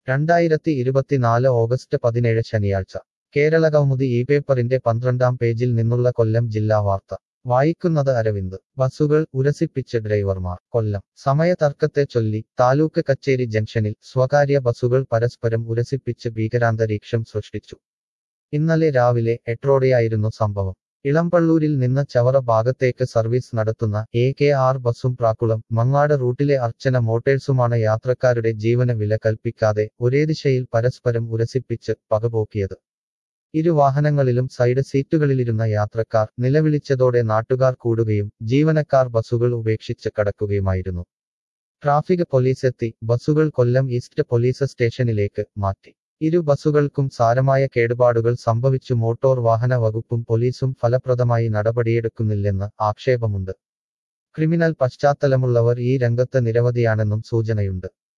രണ്ടായിരത്തി ഇരുപത്തിനാല് ഓഗസ്റ്റ് പതിനേഴ് ശനിയാഴ്ച കേരളകൗമുദി ഈ പേപ്പറിന്റെ പന്ത്രണ്ടാം പേജിൽ നിന്നുള്ള കൊല്ലം ജില്ലാ വാർത്ത വായിക്കുന്നത് അരവിന്ദ് ബസുകൾ ഉരസിപ്പിച്ച് ഡ്രൈവർമാർ കൊല്ലം സമയതർക്കത്തെ ചൊല്ലി താലൂക്ക് കച്ചേരി ജംഗ്ഷനിൽ സ്വകാര്യ ബസുകൾ പരസ്പരം ഉരസിപ്പിച്ച് ഭീകരാന്തരീക്ഷം സൃഷ്ടിച്ചു ഇന്നലെ രാവിലെ എട്ടോടെയായിരുന്നു സംഭവം ഇളമ്പള്ളൂരിൽ നിന്ന് ചവറ ഭാഗത്തേക്ക് സർവീസ് നടത്തുന്ന എ കെ ആർ ബസും പ്രാക്കുളം മങ്ങാട് റൂട്ടിലെ അർച്ചന മോട്ടേഴ്സുമാണ് യാത്രക്കാരുടെ ജീവന വില കൽപ്പിക്കാതെ ഒരേ ദിശയിൽ പരസ്പരം ഉരസിപ്പിച്ച് പകപോക്കിയത് ഇരു വാഹനങ്ങളിലും സൈഡ് സീറ്റുകളിലിരുന്ന യാത്രക്കാർ നിലവിളിച്ചതോടെ നാട്ടുകാർ കൂടുകയും ജീവനക്കാർ ബസുകൾ ഉപേക്ഷിച്ച് കടക്കുകയുമായിരുന്നു ട്രാഫിക് പോലീസെത്തി ബസുകൾ കൊല്ലം ഈസ്റ്റ് പോലീസ് സ്റ്റേഷനിലേക്ക് മാറ്റി ഇരു ബസുകൾക്കും സാരമായ കേടുപാടുകൾ സംഭവിച്ചു മോട്ടോർ വാഹന വകുപ്പും പോലീസും ഫലപ്രദമായി നടപടിയെടുക്കുന്നില്ലെന്ന് ആക്ഷേപമുണ്ട് ക്രിമിനൽ പശ്ചാത്തലമുള്ളവർ ഈ രംഗത്ത് നിരവധിയാണെന്നും സൂചനയുണ്ട്